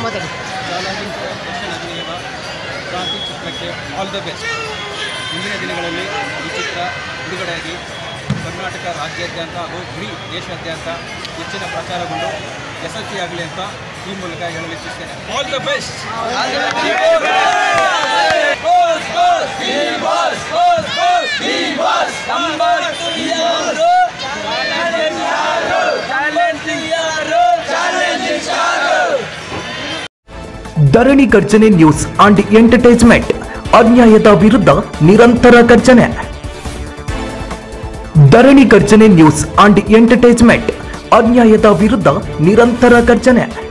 ಮಾತಾಡಿ challenging action ಅಭಿನಯದ ಕ್ರಾಂತಿ ಚಿತ್ರಕ್ಕೆ ಆಲ್ ದ ಬೆಸ್ಟ್ ಮುಂದಿನ ದಿನಗಳಲ್ಲಿ ಈ ಚಿತ್ರ ಬಿಡುಗಡೆಯಾಗಿ ಕರ್ನಾಟಕ ರಾಜ್ಯಾದ್ಯಂತ ಹಾಗೂ ಇಡೀ ದೇಶಾದ್ಯಂತ ಹೆಚ್ಚಿನ ಪ್ರಚಾರಗೊಂಡು ಯಶಸ್ವಿಯಾಗಲಿ ಅಂತ ಈ ಮೂಲಕ ಹೇಳಲು ಇಚ್ಛಿಸ್ತೇನೆ all the best Dharani Garjane news and entertainment ಅನ್ಯಾಯದ ವಿರುದ್ಧ ನಿರಂತರ ಗರ್ಜನೆ Dharani Garjane news and entertainment ಅನ್ಯಾಯದ ವಿರುದ್ಧ ನಿರಂತರ ಗರ್ಜನೆ